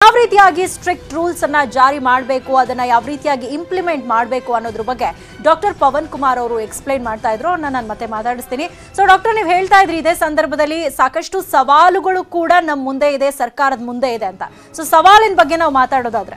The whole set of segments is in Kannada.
ಯಾವ ರೀತಿಯಾಗಿ ಸ್ಟ್ರಿಕ್ಟ್ ರೂಲ್ಸ್ ಅನ್ನ ಜಾರಿ ಮಾಡಬೇಕು ಅದನ್ನ ಯಾವ ರೀತಿಯಾಗಿ ಇಂಪ್ಲಿಮೆಂಟ್ ಮಾಡಬೇಕು ಅನ್ನೋದ್ರ ಬಗ್ಗೆ ಡಾಕ್ಟರ್ ಪವನ್ ಕುಮಾರ್ ಅವರು ಎಕ್ಸ್ಪ್ಲೈನ್ ಮಾಡ್ತಾ ಇದ್ರು ಅವ್ರನ್ನ ನಾನು ಮತ್ತೆ ಮಾತಾಡಿಸ್ತೀನಿ ಸೊ ಡಾಕ್ಟರ್ ನೀವು ಹೇಳ್ತಾ ಇದ್ರಿ ಇದೇ ಸಂದರ್ಭದಲ್ಲಿ ಸಾಕಷ್ಟು ಸವಾಲುಗಳು ಕೂಡ ನಮ್ಮ ಮುಂದೆ ಇದೆ ಸರ್ಕಾರದ ಮುಂದೆ ಇದೆ ಅಂತ ಸೊ ಸವಾಲಿನ ಬಗ್ಗೆ ನಾವು ಮಾತಾಡೋದಾದ್ರೆ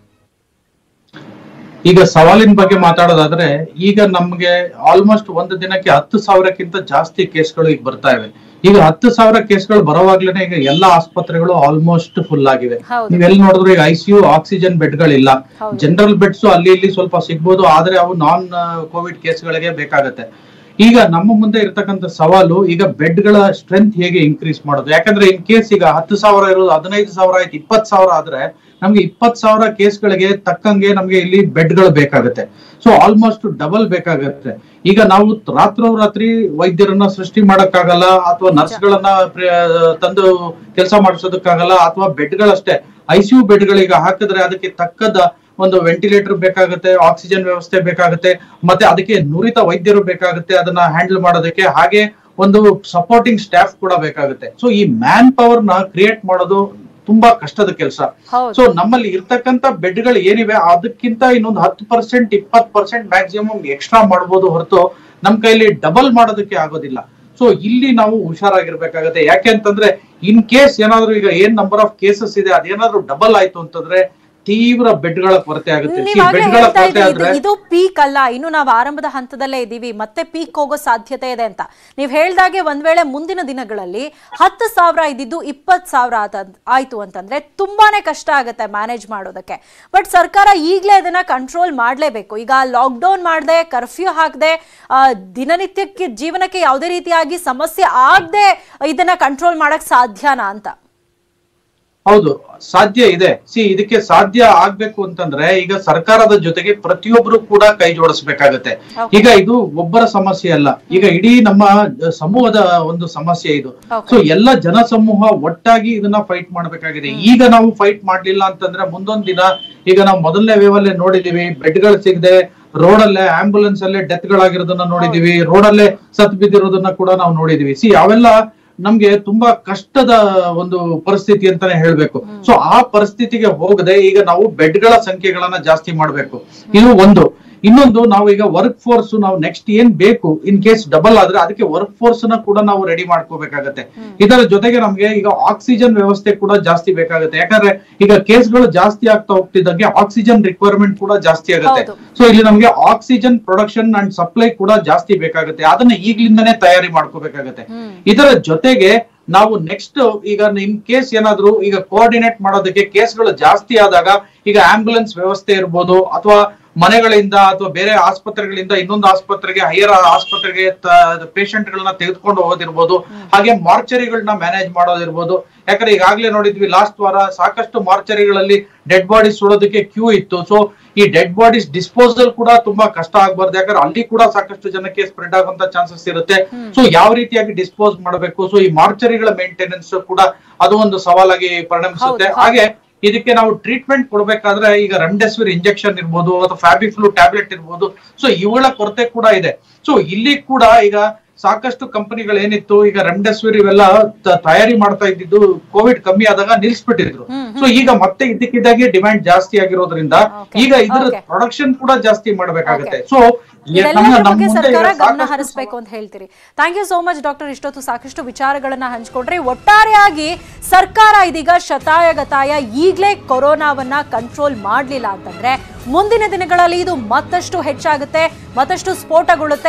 ಈಗ ಸವಾಲಿನ ಬಗ್ಗೆ ಮಾತಾಡೋದಾದ್ರೆ ಈಗ ನಮ್ಗೆ ಆಲ್ಮೋಸ್ಟ್ ಒಂದು ದಿನಕ್ಕೆ ಹತ್ತು ಸಾವಿರಕ್ಕಿಂತ ಜಾಸ್ತಿ ಕೇಸ್ಗಳು ಈಗ ಬರ್ತಾ ಇವೆ ಈಗ ಹತ್ತು ಸಾವಿರ ಕೇಸ್ಗಳು ಬರೋವಾಗ್ಲೇನೆ ಈಗ ಎಲ್ಲಾ ಆಸ್ಪತ್ರೆಗಳು ಆಲ್ಮೋಸ್ಟ್ ಫುಲ್ ಆಗಿವೆ ಹೌದು. ನೀವ್ ಎಲ್ಲಿ ನೋಡಿದ್ರು ಈಗ ಐಸಿಯು ಆಕ್ಸಿಜನ್ ಬೆಡ್ಗಳಿಲ್ಲ ಹೌದು. ಜನರಲ್ ಬೆಡ್ಸ್ ಅಲ್ಲಿ ಇಲ್ಲಿ ಸ್ವಲ್ಪ ಸಿಗ್ಬೋದು ಆದ್ರೆ ಅವು ನಾನ್ ಕೋವಿಡ್ ಕೇಸ್ಗಳಿಗೆ ಬೇಕಾಗತ್ತೆ ಈಗ ನಮ್ಮ ಮುಂದೆ ಇರ್ತಕ್ಕಂಥ ಸವಾಲು ಈಗ ಬೆಡ್ಗಳ ಸ್ಟ್ರೆಂತ್ ಹೇಗೆ ಇನ್ಕ್ರೀಸ್ ಮಾಡೋದು ಯಾಕಂದ್ರೆ ಇನ್ ಕೇಸ್ ಈಗ ಹತ್ತು ಸಾವಿರ ಇರೋದು ಹದಿನೈದು ಸಾವಿರ ಆಯ್ತು ಇಪ್ಪತ್ ಸಾವಿರ ಆದ್ರೆ ನಮ್ಗೆ ಇಪ್ಪತ್ ಸಾವಿರ ಕೇಸ್ಗಳಿಗೆ ತಕ್ಕಂಗೆ ನಮ್ಗೆ ಇಲ್ಲಿ ಬೆಡ್ಗಳು ಬೇಕಾಗುತ್ತೆ ಸೊ ಆಲ್ಮೋಸ್ಟ್ ಡಬಲ್ ಬೇಕಾಗುತ್ತೆ ಈಗ ನಾವು ರಾತ್ರೋರಾತ್ರಿ ವೈದ್ಯರನ್ನ ಸೃಷ್ಟಿ ಮಾಡಕ್ಕಾಗಲ್ಲ ಅಥವಾ ನರ್ಸ್ಗಳನ್ನ ತಂದು ಕೆಲಸ ಮಾಡಿಸೋದಕ್ಕಾಗಲ್ಲ ಅಥವಾ ಬೆಡ್ಗಳಷ್ಟೇ ಐಸಿಯು ಬೆಡ್ಗಳೀಗ ಹಾಕಿದ್ರೆ ಅದಕ್ಕೆ ತಕ್ಕದ ಒಂದು ವೆಂಟಿಲೇಟರ್ ಬೇಕಾಗುತ್ತೆ ಆಕ್ಸಿಜನ್ ವ್ಯವಸ್ಥೆ ಬೇಕಾಗುತ್ತೆ ಮತ್ತೆ ಅದಕ್ಕೆ ನುರಿತ ವೈದ್ಯರು ಬೇಕಾಗುತ್ತೆ ಅದನ್ನ ಹ್ಯಾಂಡಲ್ ಮಾಡೋದಕ್ಕೆ ಹಾಗೆ ಒಂದು ಸಪೋರ್ಟಿಂಗ್ ಸ್ಟಾಫ್ ಕೂಡ ಬೇಕಾಗುತ್ತೆ ಸೊ ಈ ಮ್ಯಾನ್ ಪವರ್ ನ ಕ್ರಿಯೇಟ್ ಮಾಡೋದು ತುಂಬಾ ಕಷ್ಟದ ಕೆಲಸ ಹೌದು ಸೊ ನಮ್ಮಲ್ಲಿ ಇರ್ತಕ್ಕಂತ ಬೆಡ್ಗಳು ಏನಿವೆ ಅದಕ್ಕಿಂತ ಇನ್ನೊಂದು ಹತ್ತು ಪರ್ಸೆಂಟ್ ಇಪ್ಪತ್ತು ಪರ್ಸೆಂಟ್ ಮ್ಯಾಕ್ಸಿಮಮ್ ಎಕ್ಸ್ಟ್ರಾ ಮಾಡ್ಬೋದು ಹೊರತು ನಮ್ ಕೈಲಿ ಡಬಲ್ ಮಾಡೋದಕ್ಕೆ ಆಗೋದಿಲ್ಲ ಸೊ ಇಲ್ಲಿ ನಾವು ಹುಷಾರಾಗಿರ್ಬೇಕಾಗತ್ತೆ ಯಾಕೆ ಅಂತಂದ್ರೆ ಇನ್ ಕೇಸ್ ಏನಾದ್ರು ಈಗ ಏನ್ ನಂಬರ್ ಆಫ್ ಕೇಸಸ್ ಇದೆ ಅದೇನಾದ್ರೂ ಡಬಲ್ ಆಯ್ತು ಅಂತಂದ್ರೆ ತೀವ್ರ ಬೆಡ್ಗಳ ಕೊರತೆ ಆಗುತ್ತೆ ನೀವ್ ಆಗ್ಲೇ ಬೆಡ್ಗಳ ಹೇಳ್ತಾ ಕೊರತೆ ಇದ್ರಿ ಆದ್ರೆ ಇದು- ಇದು ಪೀಕ್ ಅಲ್ಲ ಇನ್ನು ನಾವು ಆರಂಭದ ಹಂತದಲ್ಲೇ ಇದ್ದೀವಿ ಮತ್ತೆ ಪೀಕ್ ಹೋಗೋ ಸಾಧ್ಯತೆ ಇದೆ ಅಂತ ನೀವು ಹೇಳ್ದಾಗೆ ಒಂದ್ ವೇಳೆ ಮುಂದಿನ ದಿನಗಳಲ್ಲಿ ಹತ್ತು ಸಾವಿರ ಇದ್ದಿದ್ದು ಇಪ್ಪತ್ ಸಾವಿರ ಆತ- ಆಯ್ತು ಅಂತಂದ್ರೆ ತುಂಬಾನೇ ಕಷ್ಟ ಆಗುತ್ತೆ ಮ್ಯಾನೇಜ್ ಮಾಡೋದಕ್ಕೆ ಬಟ್ ಸರ್ಕಾರ ಈಗಲೇ ಅದನ್ನ ಕಂಟ್ರೋಲ್ ಮಾಡಲೇಬೇಕು ಈಗ ಲಾಕ್ಡೌನ್ ಮಾಡದೆ ಕರ್ಫ್ಯೂ ಹಾಕದೆ ದಿನನಿತ್ಯಕ್ಕೆ ಜೀವನಕ್ಕೆ ಯಾವುದೇ ರೀತಿಯಾಗಿ ಸಮಸ್ಯೆ ಆಗದೆ ಇದನ್ನ ಕಂಟ್ರೋಲ್ ಮಾಡಕ್ ಸಾಧ್ಯನಾ ಅಂತ ಹೌದು ಸಾಧ್ಯ ಇದೆ ಸಿ ಇದಕ್ಕೆ ಸಾಧ್ಯ ಆಗ್ಬೇಕು ಅಂತಂದ್ರೆ ಈಗ ಸರ್ಕಾರದ ಜೊತೆಗೆ ಪ್ರತಿಯೊಬ್ಬರು ಕೂಡ ಕೈ ಜೋಡಿಸ್ಬೇಕಾಗತ್ತೆ Okay. ಈಗ ಇದು ಒಬ್ಬರ ಸಮಸ್ಯೆ ಅಲ್ಲ ಈಗ ಇಡೀ ನಮ್ಮ ಅಹ್, ಸಮೂಹದ ಒಂದು ಸಮಸ್ಯೆ ಇದು Okay. ಸೊ ಎಲ್ಲ ಜನಸಮೂಹ ಒಟ್ಟಾಗಿ ಇದನ್ನ ಫೈಟ್ ಮಾಡ್ಬೇಕಾಗಿದೆ ಈಗ ನಾವು ಫೈಟ್ ಮಾಡ್ಲಿಲ್ಲ ಅಂತಂದ್ರೆ ಮುಂದೊಂದ್ ದಿನ ಈಗ ನಾವು ಮೊದಲನೇ ವೇವ್ ಅಲ್ಲೇ ನೋಡಿದೀವಿ ಬೆಡ್ಗಳು ಸಿಗದೆ ರೋಡಲ್ಲೇ ಆಂಬುಲೆನ್ಸ್ ಅಲ್ಲೇ ಡೆತ್ ಗಳಾಗಿರೋದನ್ನ ನೋಡಿದೀವಿ ರೋಡಲ್ಲೇ ಸತ್ ಬಿದ್ದಿರೋದನ್ನ ಕೂಡ ನಾವು ನೋಡಿದೀವಿ ಸಿ ಅವೆಲ್ಲ ನಮ್ಗೆ ತುಂಬಾ ಕಷ್ಟದ ಒಂದು ಪರಿಸ್ಥಿತಿ ಅಂತಾನೆ ಹೇಳ್ಬೇಕು ಸೊ ಆ ಪರಿಸ್ಥಿತಿಗೆ ಹೋಗದೆ ಈಗ ನಾವು ಬೆಡ್ಗಳ ಸಂಖ್ಯೆಗಳನ್ನ ಜಾಸ್ತಿ ಮಾಡ್ಬೇಕು ಇದು ಒಂದು ಇನ್ನೊಂದು ನಾವು ಈಗ ವರ್ಕ್ ಫೋರ್ಸ್ ನಾವು ನೆಕ್ಸ್ಟ್ ಏನ್ ಬೇಕು ಇನ್ ಕೇಸ್ ಡಬಲ್ ಆದ್ರೆ ಅದಕ್ಕೆ ವರ್ಕ್ ಫೋರ್ಸ್ ನ ಕೂಡ ನಾವು ರೆಡಿ ಮಾಡ್ಕೋಬೇಕಾಗತ್ತೆ ಇದರ ಜೊತೆಗೆ ನಮ್ಗೆ ಈಗ ಆಕ್ಸಿಜನ್ ವ್ಯವಸ್ಥೆ ಕೂಡ ಜಾಸ್ತಿ ಬೇಕಾಗುತ್ತೆ ಯಾಕಂದ್ರೆ ಈಗ ಕೇಸ್ಗಳು ಜಾಸ್ತಿ ಆಗ್ತಾ ಹೋಗ್ತಿದ್ದಂಗೆ ಆಕ್ಸಿಜನ್ ರಿಕ್ವೈರ್ಮೆಂಟ್ ಕೂಡ ಜಾಸ್ತಿ ಆಗುತ್ತೆ ಹೌದು. ಸೊ ಇಲ್ಲಿ ನಮ್ಗೆ ಆಕ್ಸಿಜನ್ ಪ್ರೊಡಕ್ಷನ್ ಅಂಡ್ ಸಪ್ಲೈ ಕೂಡ ಜಾಸ್ತಿ ಬೇಕಾಗುತ್ತೆ ಅದನ್ನ ಈಗ್ಲಿಂದನೇ ತಯಾರಿ ಮಾಡ್ಕೋಬೇಕಾಗತ್ತೆ ಹ್ಮ್. ಇದರ ಜೊತೆಗೆ ನಾವು ನೆಕ್ಸ್ಟ್ ಈಗ ಇನ್ ಕೇಸ್ ಏನಾದ್ರು ಈಗ ಕೋಆರ್ಡಿನೇಟ್ ಮಾಡೋದಕ್ಕೆ ಕೇಸ್ಗಳು ಜಾಸ್ತಿ ಆದಾಗ ಈಗ ಆಂಬ್ಯುಲೆನ್ಸ್ ವ್ಯವಸ್ಥೆ ಇರ್ಬೋದು ಅಥವಾ ಮನೆಗಳಿಂದ ಅಥವಾ ಬೇರೆ ಆಸ್ಪತ್ರೆಗಳಿಂದ ಇನ್ನೊಂದು ಆಸ್ಪತ್ರೆಗೆ ಹೈಯರ್ ಆಸ್ಪತ್ರೆಗೆ ಪೇಷಂಟ್ ಗಳನ್ನ ತೆಗೆದುಕೊಂಡು ಹೋಗೋದಿರ್ಬೋದು ಹಾಗೆ ಮಾರ್ಚರಿಗಳನ್ನ ಮ್ಯಾನೇಜ್ ಮಾಡೋದಿರ್ಬೋದು ಯಾಕಂದ್ರೆ ಈಗಾಗಲೇ ನೋಡಿದ್ವಿ ಲಾಸ್ಟ್ ವಾರ ಸಾಕಷ್ಟು ಮಾರ್ಚರಿಗಳಲ್ಲಿ ಡೆಡ್ ಬಾಡೀಸ್ ಸುಡೋದಕ್ಕೆ ಕ್ಯೂ ಇತ್ತು ಸೊ ಈ ಡೆಡ್ ಬಾಡೀಸ್ ಡಿಸ್ಪೋಸಲ್ ಕೂಡ ತುಂಬಾ ಕಷ್ಟ ಆಗ್ಬಾರ್ದು ಯಾಕಂದ್ರೆ ಅಲ್ಲಿ ಕೂಡ ಸಾಕಷ್ಟು ಜನಕ್ಕೆ ಸ್ಪ್ರೆಡ್ ಆಗುವಂತ ಚಾನ್ಸಸ್ ಇರುತ್ತೆ ಸೊ ಯಾವ ರೀತಿಯಾಗಿ ಡಿಸ್ಪೋಸ್ ಮಾಡಬೇಕು ಸೊ ಈ ಮಾರ್ಚರಿಗಳ ಮೇಂಟೆನೆನ್ಸ್ ಕೂಡ ಅದು ಒಂದು ಸವಾಲಾಗಿ ಪರಿಣಮಿಸುತ್ತೆ ಹೌದು, ಹೌದು. ಹಾಗೆ ಇದಕ್ಕೆ ನಾವು ಟ್ರೀಟ್ಮೆಂಟ್ ಕೊಡ್ಬೇಕಾದ್ರೆ ಈಗ ರೆಮ್ಡೆಸಿವಿರ್ ಇಂಜೆಕ್ಷನ್ ಇರ್ಬೋದು ಅಥವಾ ಫ್ಯಾಬಿಫ್ಲೂ ಟ್ಯಾಬ್ಲೆಟ್ ಇರ್ಬೋದು ಸೊ ಇವುಗಳ ಕೊರತೆ ಕೂಡ ಇದೆ ಸೊ ಇಲ್ಲಿ ಕೂಡ ಈಗ ಸಾಕಷ್ಟು ಕಂಪನಿಗಳು ಏನಿತ್ತು ಈಗ ರೆಮ್ಡೆಸಿವಿರ್ ಇವೆಲ್ಲ ತ- ತಯಾರಿ ಮಾಡ್ತಾ ಇದ್ದಿದ್ದು ಕೋವಿಡ್ ಕಮ್ಮಿ ಆದಾಗ ನಿಲ್ಸ್ಬಿಟ್ಟಿದ್ರು ಹ್ಮ್, ಸೊ ಈಗ ಮತ್ತೆ ಇದಕ್ಕಿದ್ದಾಗೆ ಡಿಮ್ಯಾಂಡ್ ಜಾಸ್ತಿ ಆಗಿರೋದ್ರಿಂದ Okay, ಈಗ ಇದ್ರ okay. ಪ್ರೊಡಕ್ಷನ್ ಕೂಡ ಜಾಸ್ತಿ ಮಾಡ್ಬೇಕಾಗುತ್ತೆ Okay. ಸೊ ಇದೆಲ್ಲದರ ಬಗ್ಗೆ ಸರ್ಕಾರ ಗಮನ ಹರಿಸಬೇಕು ಅಂತ ಹೇಳ್ತೀರಿ thank you so much doctor ಇಷ್ಟೊತ್ತು ಸಾಕಷ್ಟು ವಿಚಾರಗಳನ್ನ ಹಂಚ್ಕೊಂಡ್ರಿ ಒಟ್ಟಾರೆಯಾಗಿ ಸರ್ಕಾರ ಇದೀಗ ಶತಾಯಗತಾಯ ಈಗಲೇ ಕೊರೋನಾವನ್ನ ಕಂಟ್ರೋಲ್ ಮಾಡಲಿಲ್ಲ ಅಂತಂದ್ರೆ ಮುಂದಿನ ದಿನಗಳಲ್ಲಿ ಇದು ಮತ್ತಷ್ಟು ಹೆಚ್ಚಾಗುತ್ತೆ ಮತ್ತಷ್ಟು ಸ್ಫೋಟಗೊಳ್ಳುತ್ತೆ